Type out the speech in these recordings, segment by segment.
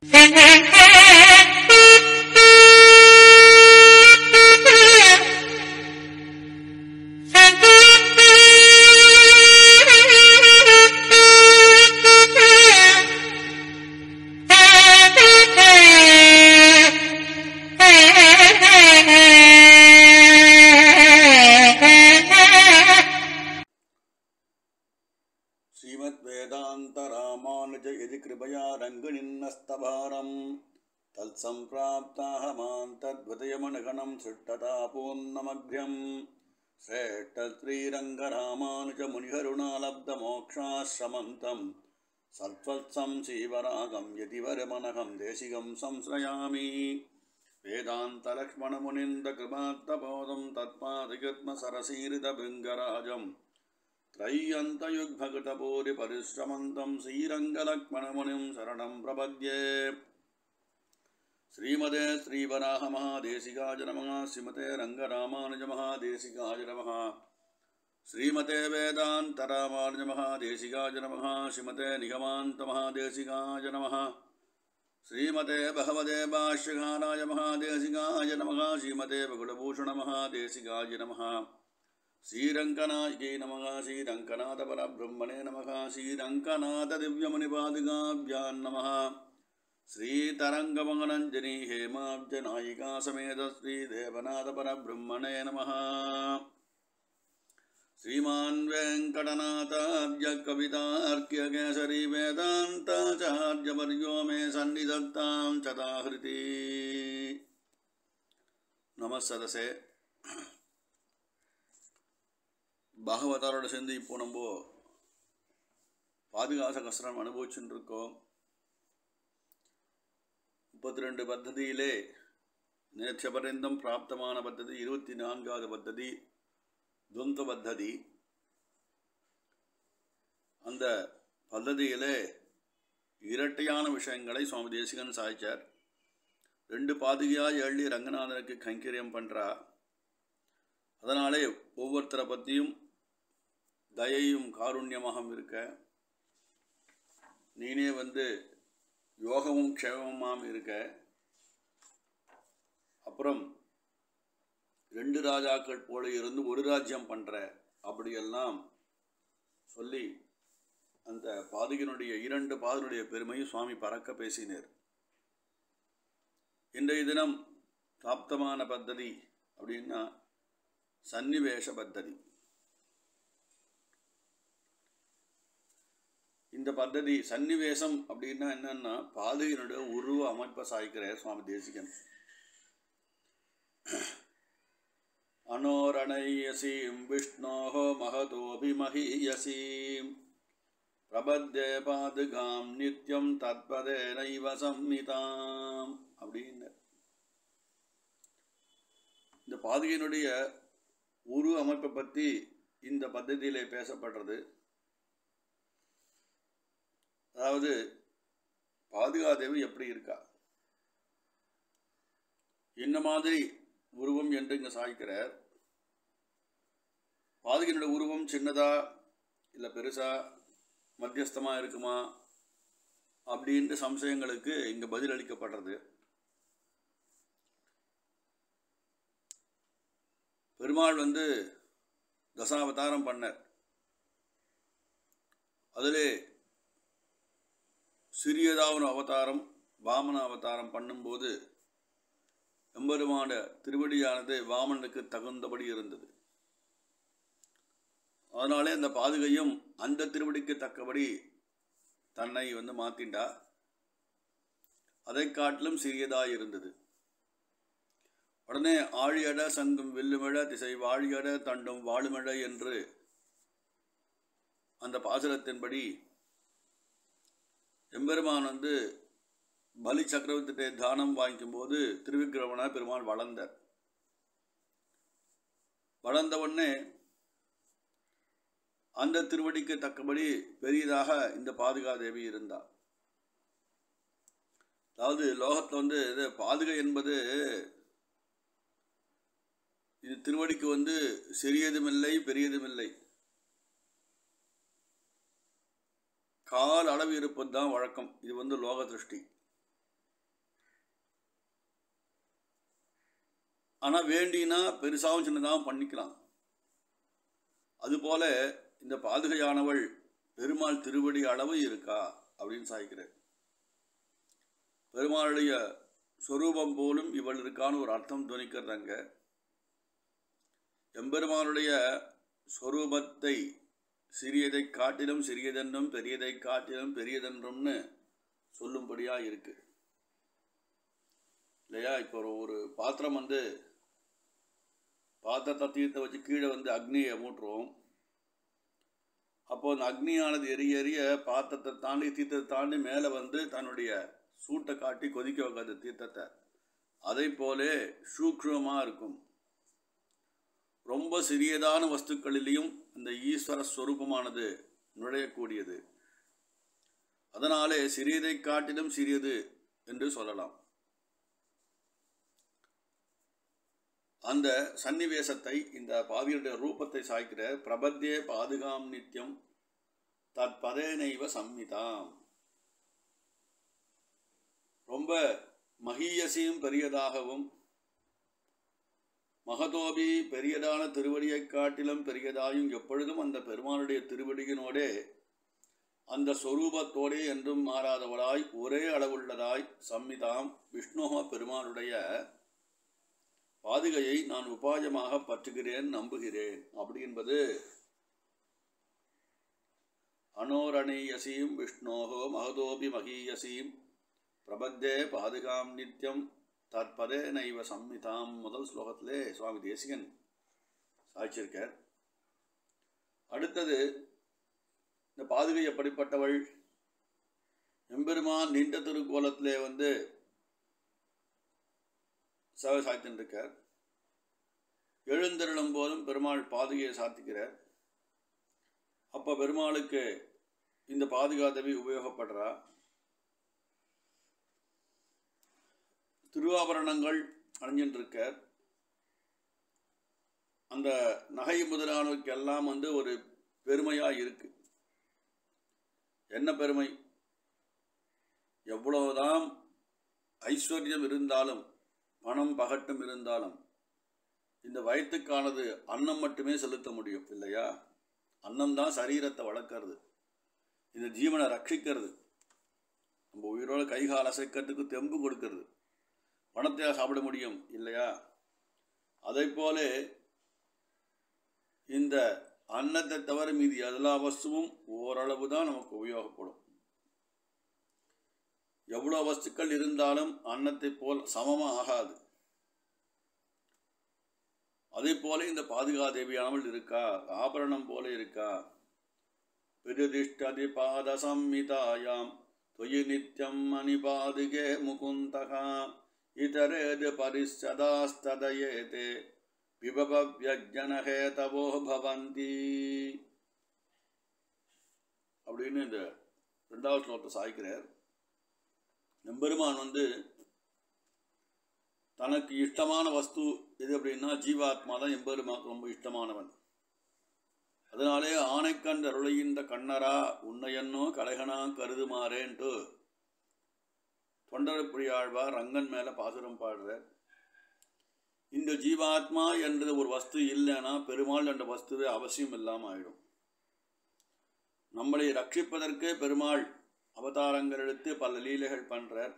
श्रीमद्वेदान्तरामानुज यदि कृपया रङ्गिणिन्नस्तभारम् तत्सम्प्राप्ताः मां तद्वदयमनगणं सृष्टतापूर्णमभ्यम् श्रेष्ठश्रीरङ्गरामानुजमुनिकरुणालब्धमोक्षाश्रमन्तं सत्त्वत्सं श्रीवरागं यतिवरमनहं देशिकं संश्रयामि वेदान्तलक्ष्मणमुनिन्दकृपात्तबोधं तत्पादयुग्मसरसीरितभृङ्गराजम् त्रय्यन्तयुग्भगतपूरिपरिश्रमन्तं श्रीरङ्गलक्ष्मणमुनिं शरणं प्रपद्ये श्रीमते श्रीवराहमहादेशिकाय नमः श्रीमते रङ्गरामानुजमहादेशिकाय नमः श्रीमते वेदान्तरामानुजमहादेशिकाय नमः श्रीमते निगमान्तमहादेशिकाय नमः श्रीमते भगवते भाष्यकाराय महादेशिकाय नमः श्रीमते बकुलभूषणमहादेशिकाय नमः श्रीरङ्कनायिके नमः श्रीरङ्कनाथपरब्रह्मणे नमः श्रीरङ्कनाथदिव्यमणिपादुकाभ्यां नमः श्रीतरङ्गमङ्गलञ्जनी हेमाब्जनायिका समेत श्रीदेवनाथपरब्रह्मणे नमः श्रीमान् वेङ्कटनाथार्य कवितार्क्यकेसरी वेदान्ताचार्यवर्यो मे सन्निधत्तां चताहृति नमः सदसे பாகவதாரோட சேர்ந்து இப்போ நம்ம பாதுகாச கஷ்டம் அனுபவிச்சுட்டு இருக்கோம் முப்பத்தி ரெண்டு பத்ததியிலே நேற்று பிராப்தமான பத்ததி இருபத்தி நான்காவது பத்ததி துவந்த பத்ததி அந்த பத்ததியிலே இரட்டையான விஷயங்களை சுவாமி தேசிகன் சாய்ச்சார் ரெண்டு பாதுகையாக எள்ளி ரங்கநாதனுக்கு கைங்கரியம் பண்ணுறா அதனாலே ஒவ்வொருத்தரை பற்றியும் தயையும் காருண்யமாக இருக்க நீனே வந்து யோகமும் க்ஷேமமாம் இருக்க அப்புறம் ரெண்டு ராஜாக்கள் போல இருந்து ஒரு ராஜ்யம் பண்ணுற அப்படியெல்லாம் சொல்லி அந்த பாதுகினுடைய இரண்டு பாதனுடைய பெருமையும் சுவாமி பறக்க பேசினர் இன்றைய தினம் பிராப்தமான பத்ததி அப்படின்னா சன்னிவேஷ பத்ததி இந்த பத்ததி சன்னிவேசம் அப்படின்னா என்னன்னா பாதுகையினுடைய உருவ அமைப்பை சாய்க்கிறார் சுவாமி தேசிகன் அனோரணயசீம் விஷ்ணோஹோ மகதோபிமஹீயசீம் பிரபத்தே பாதுகாம் நித்யம் தத்பதே நைவ சம்மிதாம் அப்படின்னு இந்த பாதுகையினுடைய உரு அமைப்பை பற்றி இந்த பద్ధதியிலே பேசப்படுறது அதாவது பாதுகாதேவி எப்படி இருக்கா என்ன மாதிரி உருவம் என்று இங்கே சாய்க்கிறார் பாதுகையினுடைய உருவம் சின்னதா இல்லை பெருசா மத்தியஸ்தமாக இருக்குமா அப்படின்ற சம்சயங்களுக்கு இங்கே பதில் அளிக்கப்படுறது பெருமாள் வந்து தசாவதாரம் பண்ணார் அதிலே சிறியதாவன அவதாரம் வாமன அவதாரம் பண்ணும்போது எம்பெருமான திருவடியானது வாமனுக்கு தகுந்தபடி இருந்தது அதனாலே அந்த பாதுகையும் அந்த திருவடிக்கு தக்கபடி தன்னை வந்து மாத்திண்டா அதை காட்டிலும் சிறியதாக இருந்தது உடனே ஆழியட சங்கும் வில்லுமிழ திசை வாழியட தண்டும் வாழுமிழ என்று அந்த பாசுரத்தின்படி எம்பெருமான் வந்து பலி சக்கரவர்த்திட்ட தானம் வாங்கிக்கும் போது திருவிக்கிரமண பெருமாள் வளர்ந்தார் வளர்ந்த உடனே அந்த திருவடிக்கு தக்கபடி பெரியதாக இந்த பாதுகாதேவி இருந்தார் அதாவது லோகத்தில் வந்து இது பாதுகை என்பது இது திருவடிக்கு வந்து சிறியதுமில்லை பெரியதுமில்லை கால் அளவு இருப்பது தான் வழக்கம் இது வந்து லோக திருஷ்டி ஆனால் வேண்டினா பெருசாகவும் சின்னதாகவும் பண்ணிக்கலாம் அதுபோல இந்த பாதுகையானவள் பெருமாள் திருவடி அளவு இருக்கா அப்படின்னு சாய்க்கிறேன் பெருமாளுடைய சொரூபம் போலும் இவள் இருக்கான்னு ஒரு அர்த்தம் துணிக்கிறதாங்க எம்பெருமானுடைய சொரூபத்தை சிறியதை காட்டிலும் சிறியதென்றும் பெரியதை காட்டிலும் பெரியதென்றும்னு சொல்லும்படியா இருக்கு இல்லையா இப்போ ஒரு- ஒரு பாத்திரம் வந்து பாத்திரத்தை தீர்த்த வச்சு கீழே வந்து அக்னியை மூட்டுறோம் அப்போ அந்த அக்னியானது எரிய எரிய பாத்திரத்தை தாண்டி தீர்த்தத்தை தாண்டி மேலே வந்து தன்னுடைய சூட்டை காட்டி கொதிக்க வைக்காது தீர்த்தத்தை அதை போலே சூக்ஷ்மமாக இருக்கும் ரொம்ப சிறியதான வஸ்துக்களிலேயும் இந்த ஈஸ்வர ஸ்வரூபமானது நுழையக்கூடியது அதனாலே சிறியதை காட்டிலும் சிறியது என்று சொல்லலாம் அந்த சன்னிவேசத்தை இந்த பாவியுடைய ரூபத்தை சாய்க்கிற பிரபத்தியே பாதுகாம் நித்தியம் தற்பதேனைவ சம்மிதாம் ரொம்ப மகீயசியும் பெரியதாகவும் மகதோபி பெரியதான திருவடியைக் காட்டிலும் பெரியதாயும் எப்பொழுதும் அந்த பெருமானுடைய திருவடியினோடே அந்த சொரூபத்தோடே என்றும் மாறாதவளாய் ஒரே அளவுள்ளதாய் சம்மிதாம் விஷ்ணுஹ பெருமானுடைய பாதுகையை நான் உபாயமாக பற்றுகிறேன் நம்புகிறேன் அப்படி என்பது அனோரணீயசீம் விஷ்ணோகோ மகதோபி மகீயசீம் பிரபத்தே பாதுகாம் நித்யம் தற்பதே நைவ சம்மிதாம் முதல் ஸ்லோகத்திலே சுவாமி தேசிகன் சாய்ச்சிருக்கார் அடுத்தது இந்த பாதுகை எப்படிப்பட்டவள் எம்பெருமான் நீண்ட திருக்கோலத்திலே வந்து சேவை சாய்த்துன்னு இருக்கார் எழுந்தருளும் போதும் பெருமாள் பாதுகையை சாத்திக்கிறார் அப்போ பெருமாளுக்கு இந்த பாதுகாதவி உபயோகப்படுறா திருவாபரணங்கள் அணிஞ்சின்னு இருக்கார் அந்த நகை முதலானவருக்கெல்லாம் வந்து ஒரு பெருமையாக இருக்கு என்ன பெருமை எவ்வளவுதான் ஐஸ்வர்யம் இருந்தாலும் பணம் பகட்டும் இருந்தாலும் இந்த வயிற்றுக்கானது அன்னம் மட்டுமே செலுத்த முடியும் இல்லையா அன்னம் தான் சரீரத்தை வளர்க்கறது இந்த ஜீவனை ரட்சிக்கிறது நம்ம உயிரோட கைகால் அசைக்கிறதுக்கு தெம்பு கொடுக்கறது பணத்தை சாப்பிட முடியும் இல்லையா அதை போல இந்த அன்னத்தை தவிர மீதி எல்லா வஸ்துவும் ஓரளவு தான் நமக்கு உபயோகப்படும் எவ்வளோ வஸ்துக்கள் இருந்தாலும் அன்னத்தை போல் சமமாக ஆகாது அதே போல இந்த பாதுகாதேவியானவள் இருக்கா ஆபரணம் போல இருக்கா பிரதிஷ்டதி பாத சம்மிதாயாம் தொயி நித்யம் மணிபாதுகே முகுந்தகா இதரேது பரிசதாஸ்ததயேதே விபவவியஜனஹேதவோ பவந்தி அப்படின்னு இந்த ரெண்டாவது ஸ்லோகத்தை சாய்க்கிறார் நம்பெருமான் வந்து தனக்கு இஷ்டமான வஸ்து எது அப்படின்னா ஜீவாத்மா தான் எம்பெருமாக்கு ரொம்ப இஷ்டமானவன் அதனாலே ஆணைக்கண் அருளையின்ற கண்ணரா உன்னையன்னோ கலைகனா கருதுமாறேன்ட்டு தொண்டரப்புரியாழ்வார் ரங்கன் மேலே பாசுரம் பாடுறார் இந்த ஜீவாத்மா என்றது ஒரு வஸ்து இல்லைன்னா பெருமாள் என்ற வஸ்துவே அவசியம் இல்லாமல் ஆயிடும் நம்மளை ரட்சிப்பதற்கு பெருமாள் அவதாரங்கள் எடுத்து பல லீலைகள் பண்றார்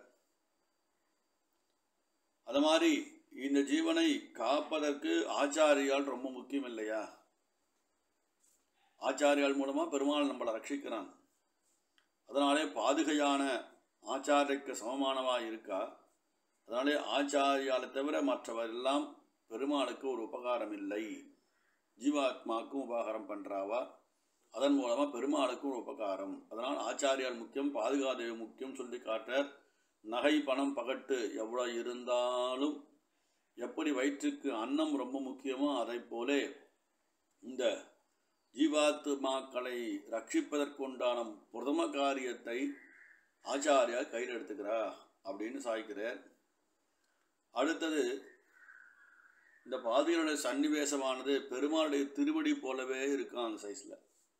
அது மாதிரி இந்த ஜீவனை காப்பதற்கு ஆச்சாரியால் ரொம்ப முக்கியம் இல்லையா ஆச்சாரியால் மூலமா பெருமாள் நம்மளை ரட்சிக்கிறான் அதனாலே பாதுகையான ஆச்சாரியக்கு சமமானவா இருக்கா அதனாலே ஆச்சாரியாலை தவிர மற்றவர் எல்லாம் பெருமாளுக்கு ஒரு உபகாரம் இல்லை ஜீவாத்மாவுக்கும் உபகாரம் பண்றாவா அதன் மூலமாக பெருமாளுக்கும் ஒரு உபகாரம் அதனால் ஆச்சாரியால் முக்கியம் பாதுகாதேவி முக்கியம் சொல்லி காட்டுறார் நகை பணம் பகட்டு எவ்வளோ இருந்தாலும் எப்படி வயிற்றுக்கு அன்னம் ரொம்ப முக்கியமோ அதை போலே இந்த ஜீவாத்மாக்களை ரட்சிப்பதற்குண்டான பிரதம காரியத்தை ஆச்சாரியா கையில் எடுத்துக்கிறா அப்படின்னு சாய்க்கிறார் அடுத்தது இந்த பாதிகளுடைய சன்னிவேசமானது பெருமாளுடைய திருவடி போலவே இருக்கும் அந்த சைஸில்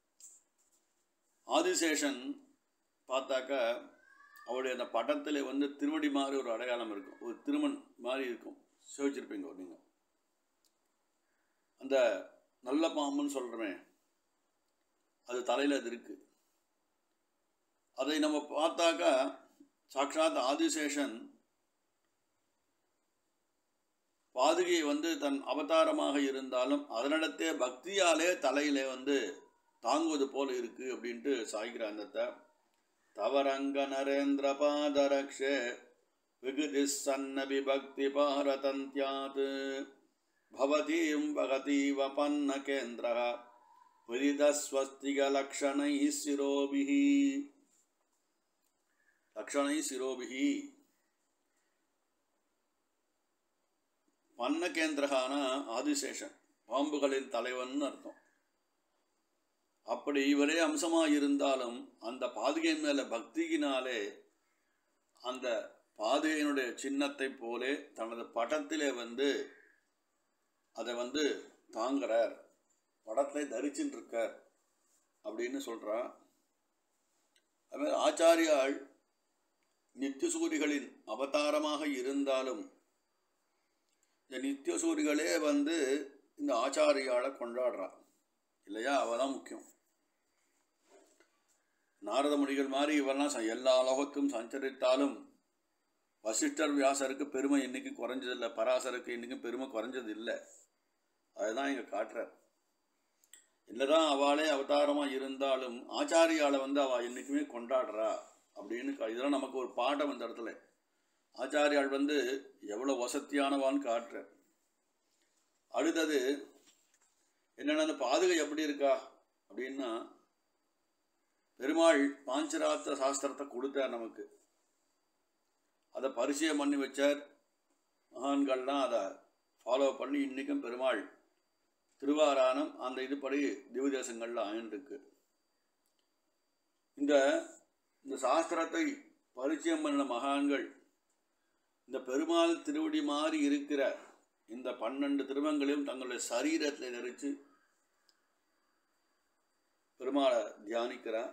ஆதிசேஷன் பார்த்தாக்கா அவருடைய அந்த படத்தில் வந்து திருவடி மாதிரி ஒரு அடையாளம் இருக்கும் ஒரு திருமண் மாதிரி இருக்கும் சிவச்சிருப்பீங்க நீங்கள் அந்த நல்ல பாம்புன்னு சொல்கிறோமே அது தலையில் அது இருக்குது அதை நம்ம பார்த்தாக்கா சாக்ஷாத் ஆதிசேஷன் பாதுகை வந்து தன் அவதாரமாக இருந்தாலும் அதனிடத்தே பக்தியாலே தலையிலே வந்து தாங்குவது போல இருக்கு அப்படின்ட்டு சாய்கிராந்தத்தை தவரங்க நரேந்திர பாதரக்ஷே விகுதி சன்ன விபக்தி பாரதந்தியாத் பவதீம் பகதீவ பன்ன கேந்திர புரிதஸ்வஸ்திகலக்ஷணை சிரோபிஹி லக்ஷணை சிரோபிஹி பன்னகேந்திரகான ஆதிசேஷன் பாம்புகளின் தலைவன் அர்த்தம் அப்படி இவரே அம்சமாக இருந்தாலும் அந்த பாதுகையின் மேல பக்தியினாலே அந்த பாதுகையினுடைய சின்னத்தை போலே தனது படத்திலே வந்து அதை வந்து தாங்குறார் படத்தை தரிச்சுட்டு இருக்கார் அப்படின்னு சொல்றா அதுமாதிரி ஆச்சாரியாள் நித்தியசூரிகளின் அவதாரமாக இருந்தாலும் இந்த நித்தியசூரிகளே வந்து இந்த ஆச்சாரியாளை கொண்டாடுறா இல்லையா அவ தான் முக்கியம் நாரத முனிகள் மாதிரி இவெல்லாம் ச- எல்லா லோகத்தும் சஞ்சரித்தாலும் வசிஷ்டர் வியாசருக்கு பெருமை இன்னைக்கு குறைஞ்சதில்லை பராசருக்கு இன்னைக்கும் பெருமை குறைஞ்சது இல்லை அதுதான் இங்கே காட்டுறார் என்னதான் அவளே அவதாரமாக இருந்தாலும் ஆச்சாரியாளை வந்து அவள் என்றைக்குமே கொண்டாடுறா அப்படின்னு கா- இதெல்லாம் நமக்கு ஒரு பாடம் இந்த இடத்துல ஆச்சாரியாள் வந்து எவ்வளோ வசத்தியானவான்னு காட்டுறார் அடுத்தது என்னென்ன அந்த பாதுகை எப்படி இருக்கா அப்படின்னா பெருமாள் பாஞ்சராத்திர சாஸ்திரத்தை கொடுத்தார் நமக்கு அதை பரிச்சயம் பண்ணி வச்சார் மகான்கள்லாம் அதை ஃபாலோ பண்ணி இன்றைக்கும் பெருமாள் திருவாரானம் அந்த இதுபடி திவதேசங்களில் ஆயின்றிருக்கு இந்த இந்த சாஸ்திரத்தை பரிச்சயம் பண்ணின மகான்கள் இந்த பெருமாள் திருவடி மாதிரி இருக்கிற இந்த பன்னெண்டு திருமங்களையும் தங்களுடைய சரீரத்தில் நெரிச்சு பெருமாளை தியானிக்கிறா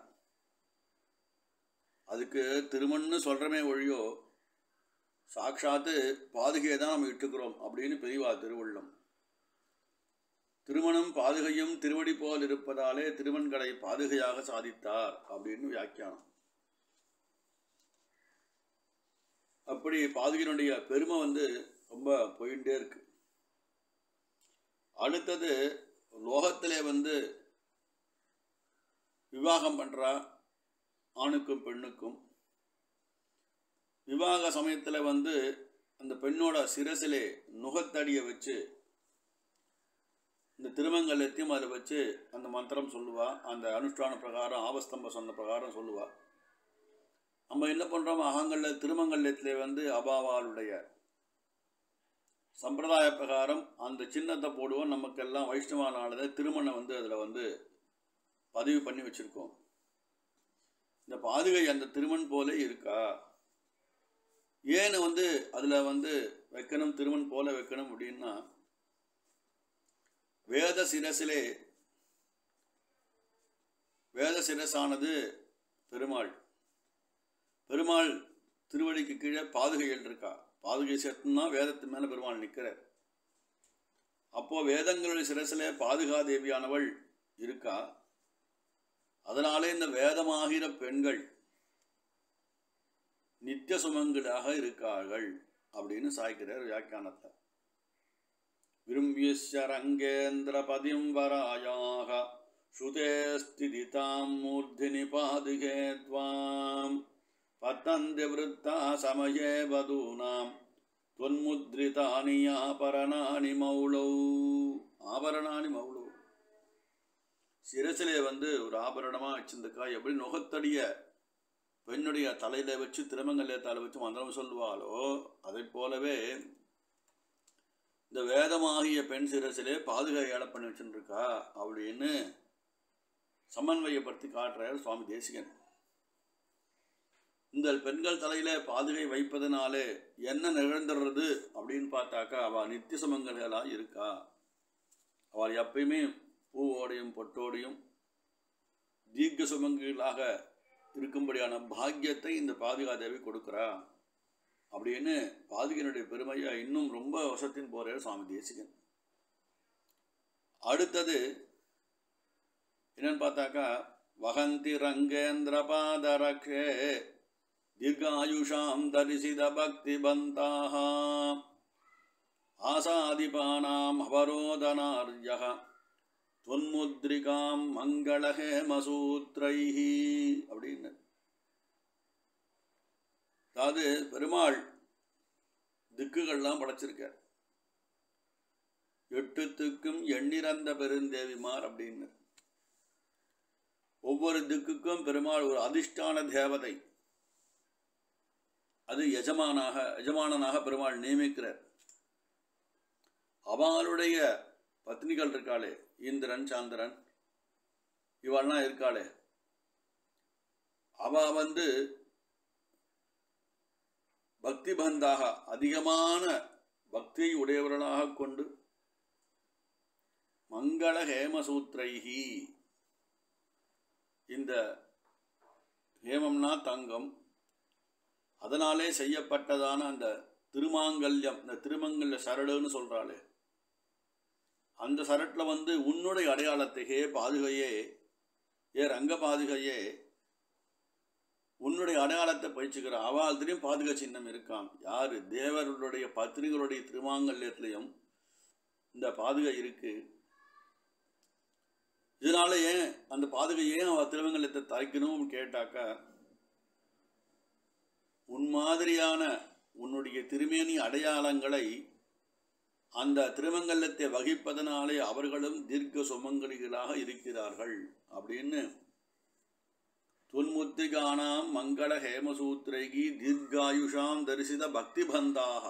அதுக்கு திருமண்ணு சொல்கிறமே ஒழியோ சாட்சாத்து பாதுகையை தான் நம்ம இட்டுக்கிறோம் அப்படின்னு பெரியவா திருவுள்ளம் திருமணம் பாதுகையும் திருவடி போல் இருப்பதாலே திருமண்களை பாதுகையாக சாதித்தார் அப்படின்னு வியாக்கியானம் அப்படி பாதுகையினுடைய பெருமை வந்து ரொம்ப போயிட்டே இருக்கு அடுத்தது லோகத்திலே வந்து விவாகம் பண்றா ஆணுக்கும் பெண்ணுக்கும் விவாக சமயத்தில் வந்து அந்த பெண்ணோட சிரசிலே நுகத்தடியை வச்சு இந்த திருமங்கலத்தையும் அதை வச்சு அந்த மந்திரம் சொல்லுவா அந்த அனுஷ்டான பிரகாரம் ஆவஸ்தம்ப சொன்ன பிரகாரம் சொல்லுவா நம்ம என்ன பண்ணுறோம் அகங்கல்ல திருமங்கல்யத்திலே வந்து அபாவாளுடைய சம்பிரதாய பிரகாரம் அந்த சின்னத்தை போடுவோம் நமக்கெல்லாம் வைஷ்ணவ நாளத திருமணம் வந்து அதில் வந்து பதிவு பண்ணி வச்சுருக்கோம் இந்த பாதுகை அந்த திருமண் போல இருக்கா ஏன்னு வந்து அதில் வந்து வைக்கணும் திருமண் போல வைக்கணும் அப்படின்னா வேத சிரசிலே வேத சிரசானது பெருமாள் பெருமாள் திருவடிக்கு கீழே பாதுகைகள் இருக்கா பாதுகை சேர்த்துனா வேதத்து மேலே பெருமாள் நிற்கிறார் அப்போ வேதங்களுடைய சிரசிலே பாதுகா தேவியானவள் இருக்கா அதனாலே இந்த வேதமாகிற பெண்கள் நித்திய சுமங்களாக இருக்கார்கள் அப்படின்னு சாய்க்கிறார் வியாக்கியானத்தை விரும்பியஸ்ய ரங்கேந்திர பதிம் வராயாக ஸ்ருதே ஸ்திதிதாம் மூர்த்தினி பாதுகே त्वाम् पतन्ति वृत्ता समये वधूनां त्वन्मुद्रितानि ஆபரணானி மௌளௌ ஆபரணானி மௌளௌ சிரசிலே வந்து ஒரு ஆபரணமாக வச்சிருந்துக்கா எப்படி நுகத்தடிய பெண்ணுடைய தலையில வச்சு திருமங்கல்யத்தால வச்சு மந்திரம் சொல்லுவாளோ அதை போலவே இந்த வேதமாகிய பெண் சிரசிலே பாதுகா ஏழை பண்ணி வச்சுருக்கா அப்படின்னு சமன்வயப்படுத்தி காட்டுறார் சுவாமி தேசிகன் இந்த பெண்கள் தலையில பாதுகை வைப்பதனாலே என்ன நிகழ்ந்துடுறது அப்படின்னு பார்த்தாக்கா அவள் நித்திய சுமங்கல்களா இருக்கா அவள் எப்பயுமே பூவோடையும் பொட்டோடையும் தீர்க்க சுமங்களாக இருக்கும்படியான பாக்கியத்தை இந்த பாதுகாதேவி கொடுக்குறா அப்படின்னு பாதுகையினுடைய பெருமையை இன்னும் ரொம்ப வருஷத்தின் போறார் சுவாமி தேசிகன் அடுத்தது என்னன்னு பார்த்தாக்கா வகந்தி ரங்கேந்திர பாதரக்ஷே தீர்காயுஷாம் தரிசித பக்தி பந்தாக ஆசாதிபானாம் அவரோதனார்யः தொன்முத்ரிகாம் மங்களஹேமசூத்ரைஹி அப்படின்னு அதாவது பெருமாள் திக்குகள்லாம் படைச்சிருக்கார் எட்டு திக்கும் எண்ணிறந்த பெருந்தேவிமார் அப்படின்னு ஒவ்வொரு திக்குக்கும் பெருமாள் ஒரு அதிஷ்டான தேவதை அது எஜமானாக எஜமானனாக பெருமாள் நியமிக்கிறார் அவளுடைய பத்னிகள் இருக்காளே இந்திரன் சாந்திரன் இவெல்லாம் இருக்காளே அவ வந்து பக்தி பந்தாக அதிகமான பக்தியை உடையவர்களாக கொண்டு மங்கள ஹேமசூத்ரைஹி இந்த ஹேமம்னா தங்கம் அதனாலே செய்யப்பட்டதான அந்த திருமாங்கல்யம் இந்த திருமங்கல்ய சரடுன்னு சொல்றாளே அந்த சரட்டில் வந்து உன்னுடைய அடையாளத்தை ஹே பாதுகையே ஏ ரங்க பாதுகையே உன்னுடைய அடையாளத்தை பயிற்சிக்கிற அவாழ்த்திலையும் பாதுகா சின்னம் இருக்கான் யாரு தேவர்களுடைய பத்திரிகளுடைய திருமாங்கல்யத்திலையும் இந்த பாதுகை இருக்கு இதனால ஏன் அந்த பாதுகை ஏன் அவ திருமங்கல்யத்தை தரைக்கணும்னு கேட்டாக்கா உன் மாதிரியான உன்னுடைய திருமேனி அடையாளங்களை அந்த திருமங்கலத்தை வகிப்பதனாலே அவர்களும் தீர்க்க சுமங்கலிகளாக இருக்கிறார்கள் அப்படின்னு துன்முத்திகானாம் மங்கள ஹேமசூத்ரைகி தீர்காயுஷாம் தரிசித பக்தி பந்தாக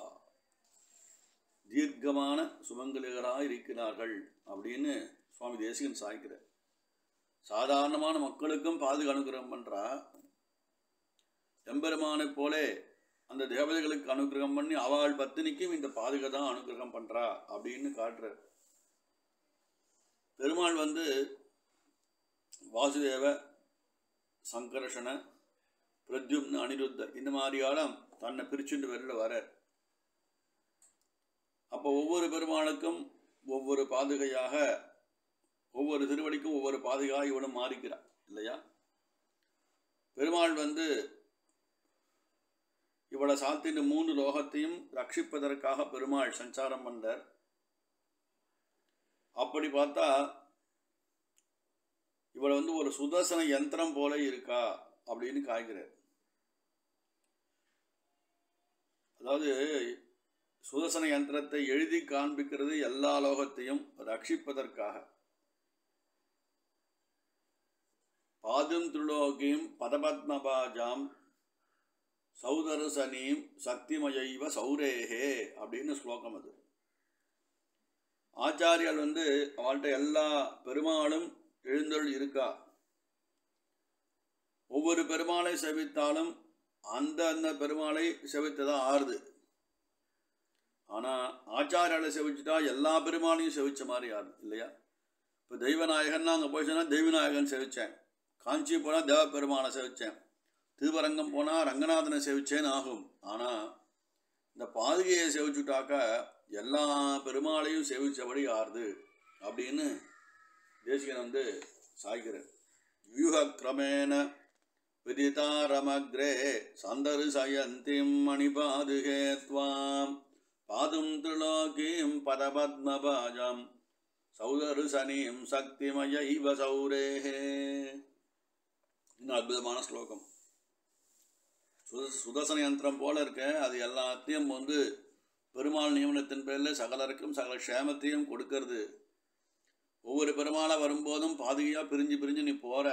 தீர்க்கமான சுமங்கலிகளாக இருக்கிறார்கள் அப்படின்னு சுவாமி தேசிகன் சாய்க்கிறார் சாதாரணமான மக்களுக்கும் பாதுகா அனுகிரகம் பண்றா எம்பெருமானைப் போலே அந்த தேவதைகளுக்கு அனுகிரகம் பண்ணி அவள் பத்தினிக்கும் இந்த பாதுகை தான் அனுகிரகம் பண்றா அப்படின்னு காட்டுறார் பெருமாள் வந்து வாசுதேவ சங்கர்ஷண பிரத்யும்னு அனிருத்த இந்த மாதிரியாலும் தன்னை பிரிச்சுட்டு வெளில வரார் அப்போ ஒவ்வொரு பெருமாளுக்கும் ஒவ்வொரு பாதுகையாக ஒவ்வொரு திருவடிக்கும் ஒவ்வொரு பாதுகாய் இவனும் மாறிக்கிறான் இல்லையா பெருமாள் வந்து இவளை சாத்தின மூன்று லோகத்தையும் ரட்சிப்பதற்காக பெருமாள் சஞ்சாரம் பண்ணார் அப்படி பார்த்தா இவளை வந்து ஒரு சுதர்சன யந்திரம் போல இருக்கா அப்படின்னு காய்கிறார் அதாவது சுதர்சன யந்திரத்தை எழுதி காண்பிக்கிறது எல்லா லோகத்தையும் ரட்சிப்பதற்காக பாதும் திருலோகியும் பதபத்மபாஜாம் சௌதரசனீம் சக்திமயைவ சௌரேஹே அப்படின்னு ஸ்லோகம் அது ஆச்சாரியால் வந்து அவள்கிட்ட எல்லா பெருமாளும் எழுந்தருள் இருக்கா ஒவ்வொரு பெருமாளை செவித்தாலும் அந்த அந்த பெருமாளை செவித்ததான் ஆறுது ஆனால் ஆச்சாரியாலை செவிச்சுட்டா எல்லா பெருமாளையும் செவிச்ச மாதிரி ஆறுது இல்லையா இப்போ தெய்வநாயகன்னா அங்கே போய் சொன்னால் தெய்வநாயகன் செவிச்சேன் காஞ்சி போனால் தேவ பெருமானை செவிச்சேன் திருவரங்கம் போனால் ரங்கநாதனை செவிச்சேன்னு ஆகும் ஆனால் இந்த பாதுகையை செவிச்சுட்டாக்கா எல்லா பெருமாளையும் செவிச்சபடி ஆறுது அப்படின்னு தேசிகன் வந்து சாய்கிறார் வியூக கிரமேண விதிதாரமக்ரே சந்தரிசயந்திம் மணிபாதுகே துவாம் பாதும் திருலோகீம் பதபத்மபாஜம் சௌதருசனீம் சக்திமய இவ சௌரேஹே இன்னும் அற்புதமான ஸ்லோகம் சுத சுதர்சன யந்திரம் போல இருக்க அது எல்லாத்தையும் வந்து பெருமாள் நியமனத்தின் பேரில் சகலருக்கும் சகல க்ஷேமத்தையும் கொடுக்கறது ஒவ்வொரு பெருமாளாக வரும்போதும் பாதுகையாக பிரிஞ்சு பிரிஞ்சு நீ போகிற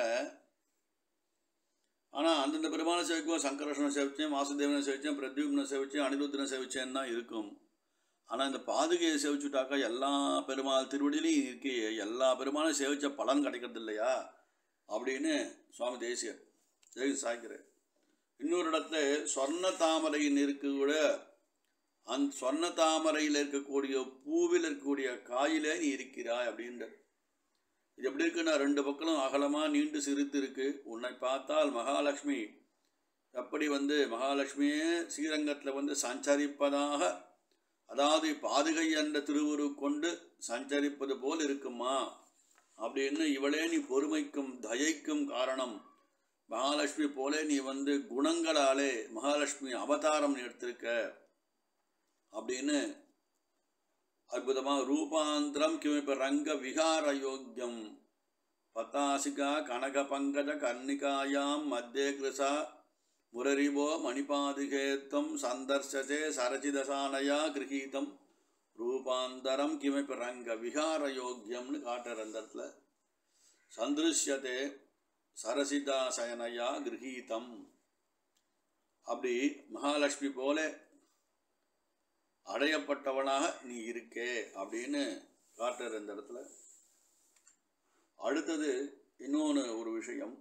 ஆனால் அந்தந்த பெருமாளை சேவிக்கும் சங்கரஷ்ணனை சேவிச்சேன் வாசுதேவனை சேவிச்சேன் பிரத்யுப்னை சேவிச்சேன் அனிருத்தனை சேவிச்சேன்னு தான் இருக்கும் ஆனால் இந்த பாதுகையை சேவிச்சுட்டாக்கா எல்லா பெருமாள் திருவடியிலையும் இருக்கே எல்லா பெருமாளும் சேவிச்ச பலன் கிடைக்கிறது இல்லையா அப்படின்னு சுவாமி தேசியர் தேசி சாய்க்கிறார் இன்னொரு இடத்துல சொர்ண தாமரையின் இருக்கக்கூட அந்த சொர்ண தாமரையில் இருக்கக்கூடிய பூவில் இருக்கக்கூடிய காயிலே நீ இருக்கிறாய் அப்படின்ற இது எப்படி இருக்குன்னா ரெண்டு பக்கமும் அகலமாக நீண்டு சிரித்து இருக்கு உன்னை பார்த்தால் மகாலட்சுமி எப்படி வந்து மகாலட்சுமியே ஸ்ரீரங்கத்தில் வந்து சஞ்சரிப்பதாக அதாவது பாதுகை என்ற திருவுரு கொண்டு சஞ்சரிப்பது போல் இருக்குமா அப்படின்னு இவளே நீ பொறுமைக்கும் தயைக்கும் காரணம் மகாலட்சுமி போலே நீ வந்து குணங்களாலே மகாலட்சுமி அவதாரம் எடுத்திருக்க அப்படின்னு அற்புதமாக ரூபாந்திரம் கிமிப்ப ரங்க விகார யோக்கியம் பத்தாசிகா கனக பங்கஜ கர்ணிகாயாம் மத்திய கிருசா முரரிபோ மணிபாதிகேத்தம் சந்தர்சசே சரசிதசானயா கிரகீதம் ரூபாந்தரம் கிமிப்ப ரங்க விகார யோக்கியம்னு காட்டுற அந்த இடத்துல சந்திருஷ்யதே சரசிதாசயனையா கிரகீதம் அப்படி மகாலட்சுமி போல அடையப்பட்டவனாக நீ இருக்கே அப்படின்னு காட்டுற இந்த இடத்துல அடுத்தது இன்னொன்று ஒரு விஷயம்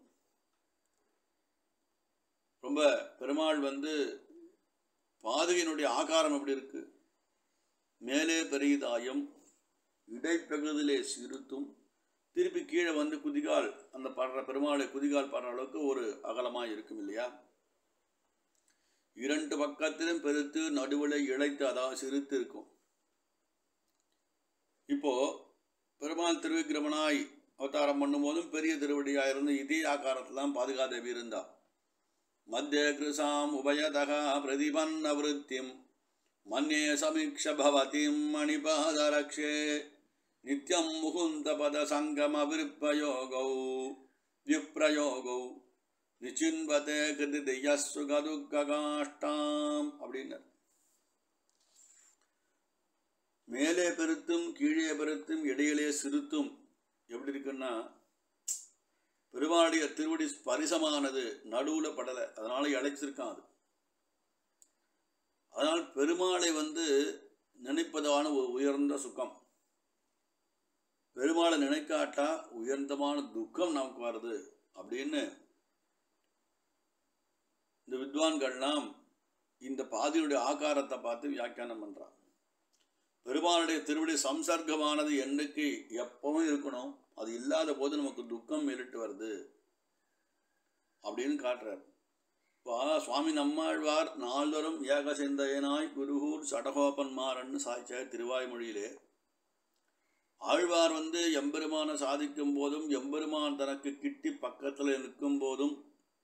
ரொம்ப பெருமாள் வந்து பாதுகையினுடைய ஆகாரம் எப்படி இருக்கு மேலே பெரியதாயம் இடைப்பகுதியிலே சிறுத்தும் திருப்பி கீழே வந்து குதிகால் அந்த படுற பெருமாளை குதிகால் படுற அளவுக்கு ஒரு அகலமாக இருக்கும் இல்லையா இரண்டு பக்கத்திலும் பெருத்து நடுவில் இழைத்து அதாவது சிறுத்து இருக்கும் இப்போ பெருமாள் திருவிக்கிரமனாய் அவதாரம் பண்ணும்போதும் பெரிய திருவடியாக இருந்து இதே ஆகாரத்தில் தான் பாதுகாதேவி இருந்தா மத்திய கிருசாம் உபயதகா பிரதிபன்ன விருத்திம் மன்யே சமீக்ஷ பவதிம் மணிபாதரக்ஷே நித்யம் முகுந்த பத சங்கம விருப்பயோகௌ விப்ரயோகௌ நிச்சின்பதே கிருதி யஸ்ஸு கதுக்ககாஷ்டாம் அப்படின்னு மேலே பெருத்தும் கீழே பெருத்தும் இடையிலே சிறுத்தும் எப்படி இருக்குன்னா பெருமாளுடைய திருவடி ஸ்பரிசமானது நடுவில் படலை அதனால இழைச்சிருக்கான் அது அதனால் பெருமாளை வந்து நினைப்பதான ஒரு உயர்ந்த சுகம் பெருமாளை நினைக்காட்டா உயர்ந்தமான துக்கம் நமக்கு வருது அப்படின்னு இந்த வித்வான்கள்லாம் இந்த பாதியுடைய ஆகாரத்தை பார்த்து வியாக்கியானம் பண்றான் பெருமாளுடைய திருவடி சம்சர்க்கமானது என்னைக்கு எப்பவும் இருக்கணும் அது இல்லாத போது நமக்கு துக்கம் மேலிட்டு வருது அப்படின்னு காட்டுறார் இப்போ சுவாமி நம்மாழ்வார் நால்வரும் ஏக சிந்தையனாய் குருகூர் சடகோபன்மாரன்னு சாய்ச்ச திருவாய்மொழியிலே ஆழ்வார் வந்து எம்பெருமானை சாதிக்கும் போதும் எம்பெருமான் தனக்கு கிட்டி பக்கத்தில் நிற்கும் போதும்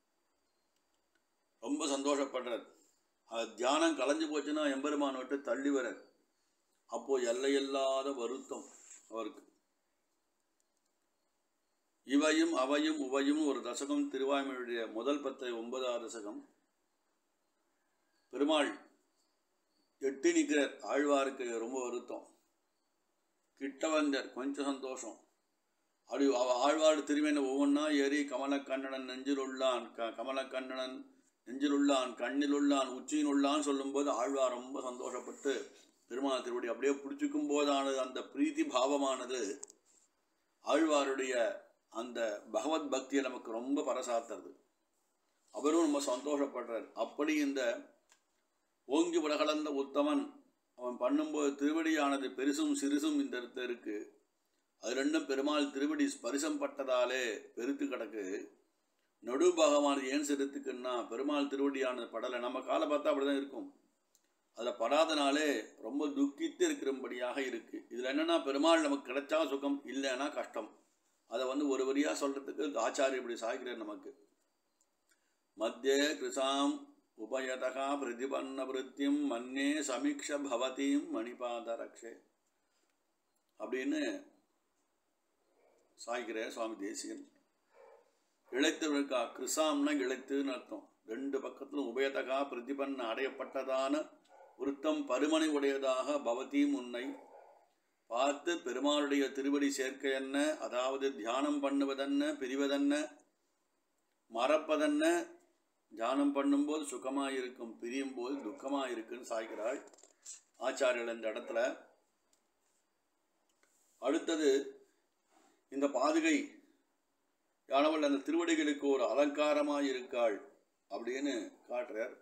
ரொம்ப சந்தோஷப்படுறார் அது தியானம் கலைஞ்சு போச்சுன்னா எம்பெருமான் விட்டு தள்ளி வர அப்போ எல்லையில்லாத வருத்தம் அவருக்கு இவையும் அவையும் உவையும் ஒரு தசகம் திருவாய்மொழியுடைய முதல் பத்தை ஒன்பதாவது தசகம் பெருமாள் எட்டி நிற்கிறார் ஆழ்வாருக்கு ரொம்ப வருத்தம் கிட்ட வந்தார் கொஞ்சம் சந்தோஷம் அப்படி அவ ஆழ்வார் திரும்பின ஒவ்வொன்றா ஏறி கமலக்கண்ணனன் நெஞ்சில் உள்ளான் க கமலக்கண்ணனன் நெஞ்சில் உள்ளான் கண்ணில் உள்ளான் உச்சியில் உள்ளான் சொல்லும்போது ஆழ்வார் ரொம்ப சந்தோஷப்பட்டு பெருமாள் திருவடி அப்படியே பிடிச்சிக்கும் போதானது அந்த பிரீத்தி பாவமானது ஆழ்வாருடைய அந்த பகவத் பக்தியை நமக்கு ரொம்ப பரசாத்துறது அவரும் ரொம்ப சந்தோஷப்படுறார் அப்படி இந்த ஓங்கி உலகளந்த உத்தமன் அவன் பண்ணும்போது திருவடியானது பெருசும் சிறுசும் இந்த இடத்துல இருக்கு அது ரெண்டும் பெருமாள் திருவடி ஸ்பரிசம் பட்டதாலே பெருத்து கிடக்கு நடு பாகமானது ஏன் சிறுத்துக்குன்னா பெருமாள் திருவடியானது படலை நம்ம காலை பார்த்தா அப்படிதான் இருக்கும் அதில் படாதனாலே ரொம்ப துக்கித்து இருக்கிறபடியாக இருக்கு இதில் என்னன்னா பெருமாள் நமக்கு கிடைச்சா சுகம் இல்லைன்னா கஷ்டம் அதை வந்து ஒரு வரியாக சொல்றதுக்கு ஆச்சாரிய இப்படி சாய்க்கிறார் நமக்கு மத்திய கிருசாம் உபயதகா பிரதிபன்ன விருத்தியும் மன்னே சமீக்ஷ பவதியும் மணிபாத ரக்ஷே அப்படின்னு சாய்க்கிறார் சுவாமி தேசிகன் இழைத்தவனுக்கா கிருசாம்னா இழைத்துன்னு அர்த்தம் ரெண்டு பக்கத்திலும் உபயதகா பிரதிபன்ன அடையப்பட்டதான விருத்தம் பருமனை உடையதாக பவதியும் உன்னை பார்த்து பெருமாளுடைய திருவடி சேர்க்கை என்ன அதாவது தியானம் பண்ணுவதென்ன பிரிவதென்ன மறப்பதென்ன தியானம் பண்ணும்போது சுகமாக இருக்கும் பிரியும் போது துக்கமாக இருக்குன்னு சாய்கிறாள் ஆச்சாரியர்கள் இந்த இடத்துல அடுத்தது இந்த பாதுகை யானவள் அந்த திருவடிகளுக்கு ஒரு அலங்காரமாக இருக்காள் அப்படின்னு காட்டுறார்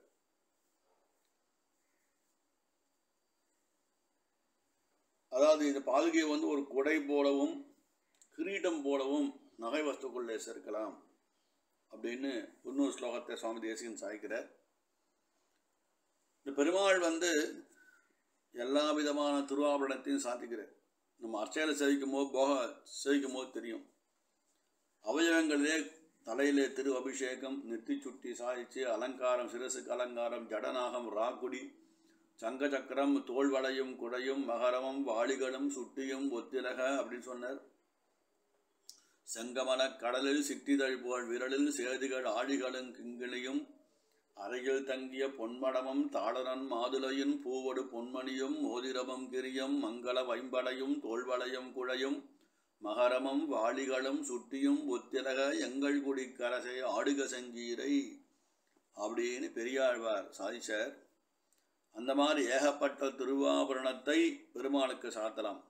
அதாவது இந்த பாதுகையை வந்து ஒரு குடை போலவும் கிரீடம் போலவும் நகை வஸ்துக்குள்ளே சேர்க்கலாம் அப்படின்னு இன்னொரு ஸ்லோகத்தை சுவாமி தேசிகன் சாய்க்கிறார் இந்த பெருமாள் வந்து எல்லா விதமான திருவாபரணத்தையும் சாத்திக்கிறேன் நம்ம அர்ச்சையில் சேவிக்கும் போது போக சேவிக்கும் போது தெரியும் அவயவங்களிலே தலையிலே திரு அபிஷேகம் நெத்தி சுட்டி சாய்ச்சி அலங்காரம் சிரசுக்கு அலங்காரம் ஜடநாகம் ராக்குடி சங்க சக்கரம் தோல் வளையும் குடையும் மகரமும் வாளிகளும் சுட்டியும் ஒத்திலக அப்படின்னு சொன்னார் செங்கமல கடலில் சிற்றிதழ் போல் விரலில் சேதிகள் ஆழிகளும் கிங்கிணியும் அறையில் தங்கிய பொன்மடமும் தாளரன் மாதுளையும் பூவடு பொன்மணியும் மோதிரமும் கிரியும் மங்கள வைம்படையும் தோல்வளையும் குழையும் மகரமும் வாளிகளும் சுட்டியும் ஒத்திலக எங்கள் குடி கரசை ஆடுக சங்கீரை அப்படின்னு பெரியாழ்வார் சாதிச்சார் அந்த மாதிரி ஏகப்பட்ட திருவாபரணத்தை பெருமாளுக்கு சாத்தலாம்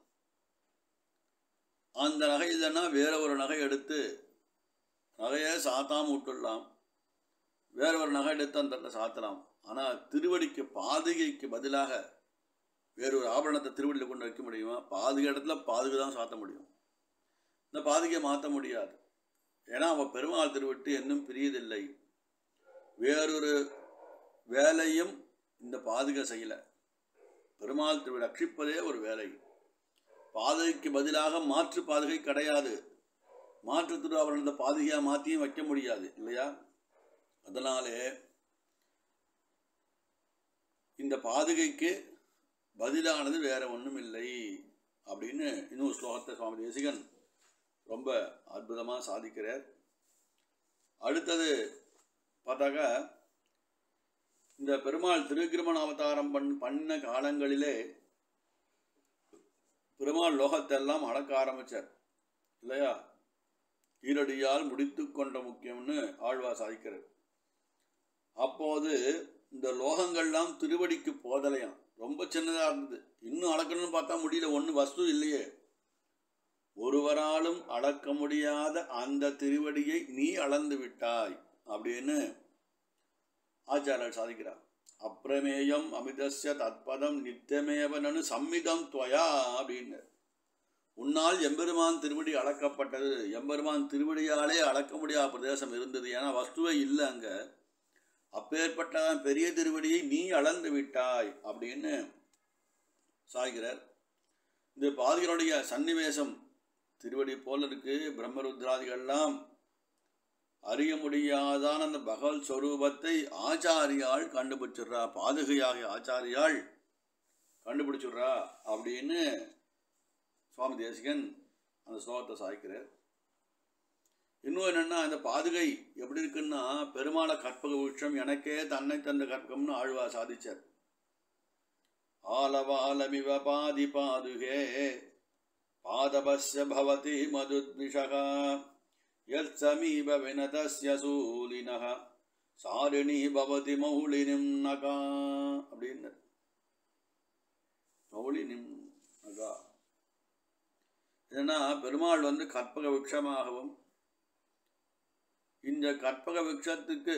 அந்த நகை இல்லைன்னா வேற ஒரு நகை எடுத்து நகையை சாத்தாம விட்டுடலாம் வேற ஒரு நகை எடுத்து அந்த இடத்துல சாத்தலாம் ஆனால் திருவடிக்கு பாதுகைக்கு பதிலாக வேறொரு ஆபரணத்தை திருவடியில் கொண்டு வைக்க முடியுமா பாதுகை இடத்துல பாதுகை தான் சாத்த முடியும் இந்த பாதுகையை மாற்ற முடியாது ஏன்னா அவன் பெருமாள் திருவிட்டு இன்னும் பிரியதில்லை வேறொரு வேலையும் இந்த பாதுகை செய்யலை பெருமாள் திருவிழா ரட்சிப்பதே ஒரு வேலை பாதுகைக்கு பதிலாக மாற்று பாதுகை கிடையாது மாற்று திருவாபரணத்தை பாதுகையாக மாற்றியும் வைக்க முடியாது இல்லையா அதனாலே இந்த பாதுகைக்கு பதிலானது வேற ஒன்றும் இல்லை அப்படின்னு இன்னொரு ஸ்லோகத்தை சுவாமி தேசிகன் ரொம்ப அற்புதமாக சாதிக்கிறார் அடுத்தது பார்த்தாக்கா இந்த பெருமாள் திருக்கிரமண அவதாரம் பண் பண்ண காலங்களிலே பெருமாள் லோகத்தெல்லாம் அளக்க ஆரம்பிச்சார் இல்லையா ஈரடியால் முடித்து கொண்ட முக்கியம்னு ஆழ்வா சாதிக்கிறார் அப்போது இந்த லோகங்கள்லாம் திருவடிக்கு போதலையாம் ரொம்ப சின்னதாக இருந்தது இன்னும் அளக்கணும்னு பார்த்தா முடியல ஒன்றும் வஸ்து இல்லையே ஒருவராலும் அளக்க முடியாத அந்த திருவடியை நீ அளந்து விட்டாய் அப்படின்னு ஆச்சாரியர் சாதிக்கிறார் அப்பிரமேயம் அமிதஸ்ய தத்பதம் நித்தியமேவனு சம்மிதம் துவயா அப்படின்னு உன்னால் எம்பெருமான் திருவடி அளக்கப்பட்டது எம்பெருமான் திருவடியாலே அளக்க முடியாத பிரதேசம் இருந்தது ஏன்னா வஸ்துவே இல்லை அங்கே அப்பேற்பட்டதான் பெரிய திருவடியை நீ அளந்து விட்டாய் அப்படின்னு சாய்கிறார் இந்த பாதிகளுடைய சன்னிவேசம் திருவடி போல இருக்கு பிரம்மருத்ராதிகள்லாம் அறிய முடியாதான அந்த பகவல் ஸ்வரூபத்தை ஆச்சாரியால் கண்டுபிடிச்சிடுறா பாதுகையாகிய ஆச்சாரியால் கண்டுபிடிச்சிடுறா அப்படின்னு சுவாமி தேசிகன் அந்த ஸ்லோகத்தை சாய்க்கிறார் இன்னும் என்னென்னா இந்த பாதுகை எப்படி இருக்குன்னா பெருமாள கற்பக விருட்சம் எனக்கே தன்னை தந்த கற்பகம்னு ஆழ்வா சாதிச்சார் ஆலவாலமிவ பாதி பாதுகே பாதபஸ்ய பவதி மதுத்விஷகா யத் சமீப வினதஸ்ய சூலினः சாரிணி பவதி மௌளினிம் நகா அப்படின்னு மௌளினிம் நகா ஏன்னா பெருமாள் வந்து கற்பக விருட்சமாகவும் இந்த கற்பக விருட்சத்துக்கு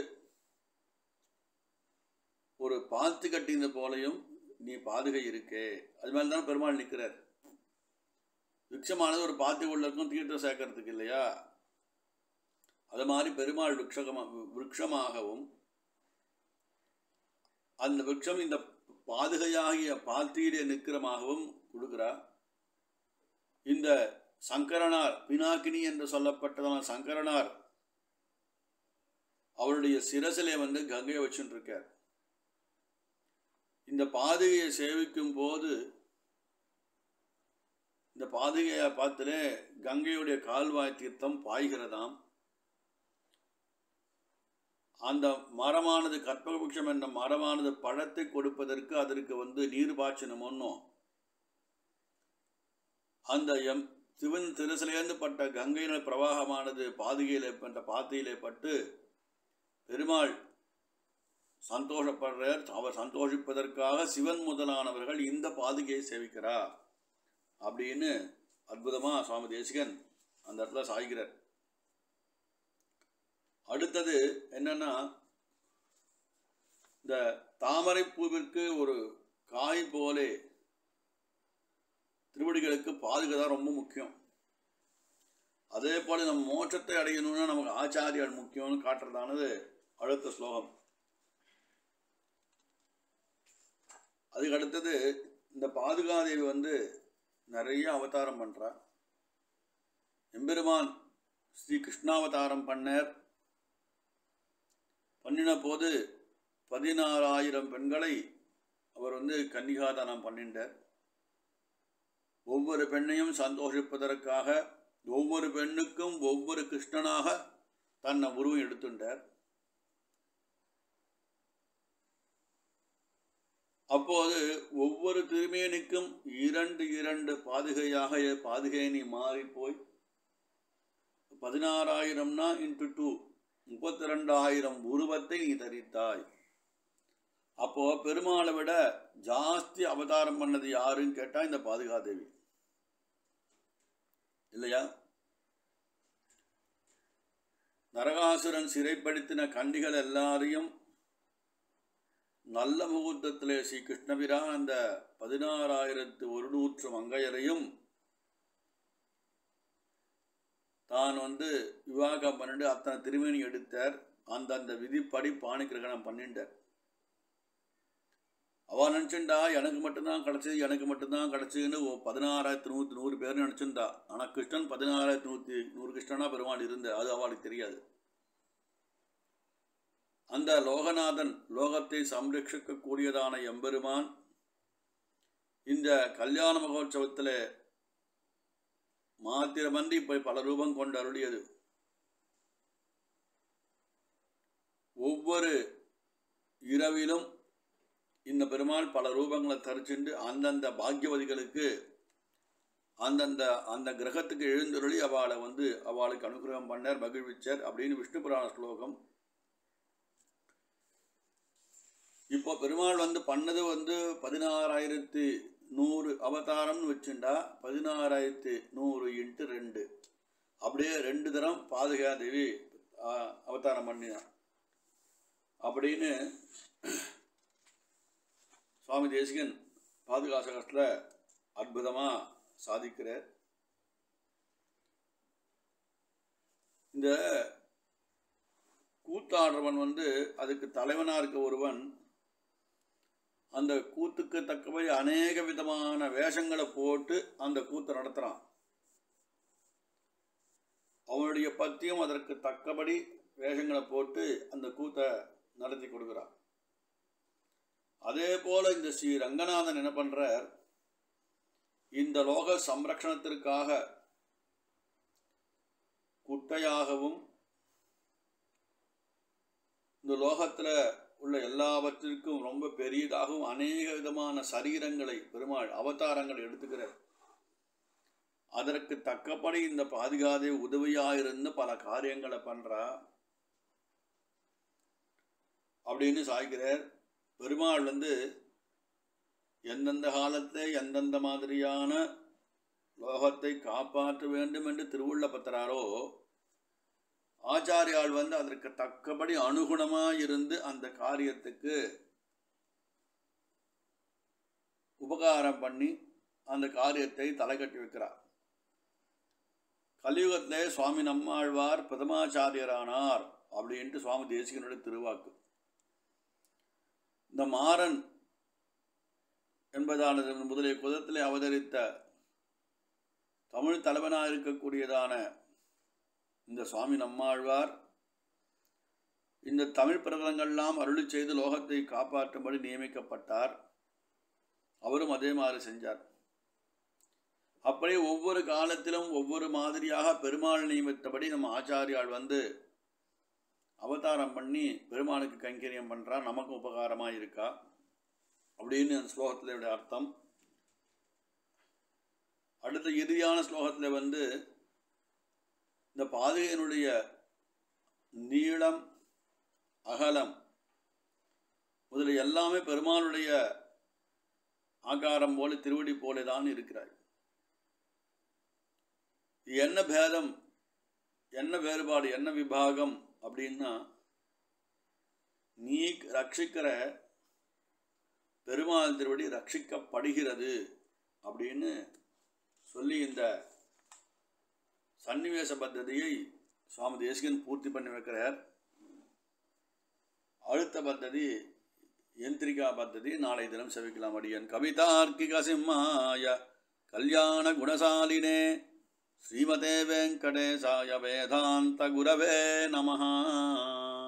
ஒரு பாத்து கட்டினது போலையும் நீ பாதுகை இருக்கே அது மேலே தான் பெருமாள் நிற்கிறார் விருட்சமானது ஒரு பாத்தி உள்ளக்கும் தீர்த்தம் சேர்க்கறதுக்கு இல்லையா அது மாதிரி பெருமாள் விருட்சகமா விருட்சமாகவும் அந்த விருட்சம் இந்த பாதுகையாகிய பாத்தியிலே நிற்கிறமாகவும் கொடுக்குறா இந்த சங்கரனார் பினாக்கினி என்று சொல்லப்பட்டதான சங்கரனார் அவருடைய சிரசிலே வந்து கங்கையை வச்சுட்டு இருக்கார் இந்த பாதுகையை சேவிக்கும் போது இந்த பாதுகையை பார்த்துலே கங்கையுடைய கால்வாய் தீர்த்தம் பாய்கிறதாம் அந்த மரமானது கற்பகபுட்சம் என்ற மரமானது பழத்தை கொடுப்பதற்கு அதற்கு வந்து நீர் பாய்ச்சணுமோன்னோ அந்த எம் சிவன் திருசிலேந்து பட்ட கங்கையின பிரவாகமானது பாதுகையிலே பட்ட பாத்தியிலே பட்டு பெருமாள் சந்தோஷப்படுறார் அவர் சந்தோஷிப்பதற்காக சிவன் முதலானவர்கள் இந்த பாதுகையை சேவிக்கிறார் அப்படின்னு அற்புதமாக சுவாமி தேசிகன் அந்த இடத்துல சாய்கிறார் அடுத்தது என்னன்னா இந்த தாமரை பூவிற்கு ஒரு காய் போலே திருவடிகளுக்கு பாதுகை தான் ரொம்ப முக்கியம் அதே போல நம்ம மோட்சத்தை அடையணும்னா நமக்கு ஆச்சாரியால் முக்கியம்னு காட்டுறதானது அடுத்த ஸ்லோகம் அதுக்கு அடுத்தது இந்த பாதுகாதேவி வந்து நிறைய அவதாரம் பண்ணுறா எம்பெருமான் ஸ்ரீ கிருஷ்ணாவதாரம் பண்ணார் பண்ணின போது பதினாறாயிரம் பெண்களை அவர் வந்து கன்னிகாதானம் பண்ணிட்டார் ஒவ்வொரு பெண்ணையும் சந்தோஷிப்பதற்காக ஒவ்வொரு பெண்ணுக்கும் ஒவ்வொரு கிருஷ்ணனாக தன்னை உருவம் எடுத்துட்டார் அப்போது ஒவ்வொரு திருமேனிக்கும் இரண்டு இரண்டு பாதுகையாக பாதுகைனி மாறி போய் பதினாறாயிரம்னா இன்ட்டு டூ முப்பத்தி ரெண்டாயிரம் உருவத்தை நீ தரித்தாய் அப்போ பெருமாளை விட ஜாஸ்தி அவதாரம் பண்ணது யாருன்னு கேட்டா இந்த பாதுகாதேவி இல்லையா நரகாசுரன் சிறைப்படுத்தின கண்டிகள் எல்லாரையும் நல்ல முகூர்த்தத்திலே ஸ்ரீ கிருஷ்ணபிரான் அந்த பதினாறாயிரத்து ஒரு நூற்று மங்கையரையும் தான் வந்து விவாகம் பண்ணிட்டு அத்தனை திருமணி எடுத்தார் அந்தந்த விதிப்படி பாணி கிரகணம் பண்ணிட்டார் அவ நினச்சுண்டா எனக்கு மட்டும்தான் கிடச்சது எனக்கு மட்டும்தான் கிடச்சதுன்னு பதினாறாயிரத்தி நூற்றி நூறு பேர் நினச்சிருந்தா ஆனால் கிருஷ்ணன் பதினாறாயிரத்தி நூற்றி நூறு கிருஷ்ணனா பெருமாள் இருந்த அது அவளுக்கு தெரியாது அந்த லோகநாதன் லோகத்தை சம்ரட்சிக்கக்கூடியதான எம்பெருமான் இந்த கல்யாண மகோத்சவத்தில் மாத்திரமன்றி இப்போ பல ரூபம் கொண்டு அருளியது ஒவ்வொரு இரவிலும் இந்த பெருமாள் பல ரூபங்களை தரிச்சுண்டு அந்தந்த பாக்கியவதிகளுக்கு அந்தந்த அந்த கிரகத்துக்கு எழுந்தருளி அவளை வந்து அவளுக்கு அனுகிரகம் பண்ணார் மகிழ்விச்சார் அப்படின்னு விஷ்ணு புராண ஸ்லோகம் இப்போ பெருமாள் வந்து பண்ணது வந்து பதினாறாயிரத்தி நூறு அவதாரம்னு வச்சுண்டா பதினாறாயிரத்தி நூறு இன்ட்டு ரெண்டு அப்படியே ரெண்டு தரம் பாதுகா தேவி ஆ, அவதாரம் பண்ணினான் அப்படின்னு சுவாமி தேசிகன் பாதுகாசகத்தில் அற்புதமாக சாதிக்கிறார் இந்த கூத்தாடுறவன் வந்து அதுக்கு தலைவனாக இருக்க ஒருவன் அந்த கூத்துக்கு தக்கபடி அநேக விதமான வேஷங்களை போட்டு அந்த கூத்தை நடத்துகிறான் அவனுடைய பத்தியும் அதற்கு தக்கபடி வேஷங்களை போட்டு அந்த கூத்தை நடத்தி கொடுக்குறான் அதே போல இந்த ஸ்ரீ ரங்கநாதன் என்ன பண்றார் இந்த லோக சம்ரக்ஷணத்திற்காக குட்டையாகவும் இந்த லோகத்தில் உள்ள எல்லாவற்றிற்கும் ரொம்ப பெரியதாகவும் அநேக விதமான சரீரங்களை பெருமாள் அவதாரங்களை எடுத்துக்கிறார் அதற்கு தக்கபடி இந்த பாதுகாதே உதவியாயிருந்து பல காரியங்களை பண்றா அப்படின்னு சாய்கிறார் பெருமாள் வந்து எந்தெந்த காலத்தில் எந்தெந்த மாதிரியான லோகத்தை காப்பாற்ற வேண்டும் என்று திருவுள்ள பத்திராரோ ஆச்சாரியால் வந்து அதற்கு தக்கபடி அனுகுணமாக இருந்து அந்த காரியத்துக்கு உபகாரம் பண்ணி அந்த காரியத்தை தலைகட்டி வைக்கிறார் கலியுகத்திலே சுவாமி நம்மாழ்வார் பிரதமாச்சாரியரானார் அப்படின்ட்டு சுவாமி தேசிகனுடைய திருவாக்கு இந்த மாறன் என்பதானது முதலிய குதத்திலே அவதரித்த தமிழ் தலைவனாக இருக்கக்கூடியதான இந்த சுவாமி நம்மாழ்வார் இந்த தமிழ் பிரபலங்கள்லாம் அருளி செய்து லோகத்தை காப்பாற்றும்படி நியமிக்கப்பட்டார் அவரும் அதே மாதிரி செஞ்சார் அப்படியே ஒவ்வொரு காலத்திலும் ஒவ்வொரு மாதிரியாக பெருமாள் நியமித்தபடி நம்ம ஆச்சாரியால் வந்து அவதாரம் பண்ணி பெருமாளுக்கு கைங்கரியம் பண்ணுறா நமக்கும் உபகாரமாக இருக்கா அப்படின்னு அந்த ஸ்லோகத்தினுடைய அர்த்தம் அடுத்த இறுதியான ஸ்லோகத்தில் வந்து இந்த பாதையினுடைய நீளம் அகலம் முதலில் எல்லாமே பெருமாளுடைய ஆகாரம் போல திருவடி போல தான் இருக்கிறாய் என்ன பேதம் என்ன வேறுபாடு என்ன விபாகம் அப்படின்னா நீ ரட்சிக்கிற பெருமாள் திருவடி ரட்சிக்கப்படுகிறது அப்படின்னு சொல்லி இந்த சன்னிவேச பத்ததியை சுவாமி தேசிகன் பூர்த்தி பண்ணி வைக்கிறார் அடுத்த பத்ததி யந்திரிகா பத்ததி நாளை தினம் செவிக்கலாம் அடியன் கவிதார்க்கிக சிம்மாய கல்யாண குணசாலினே ஸ்ரீமதே வெங்கடேசாய வேதாந்த குரவே நமஹா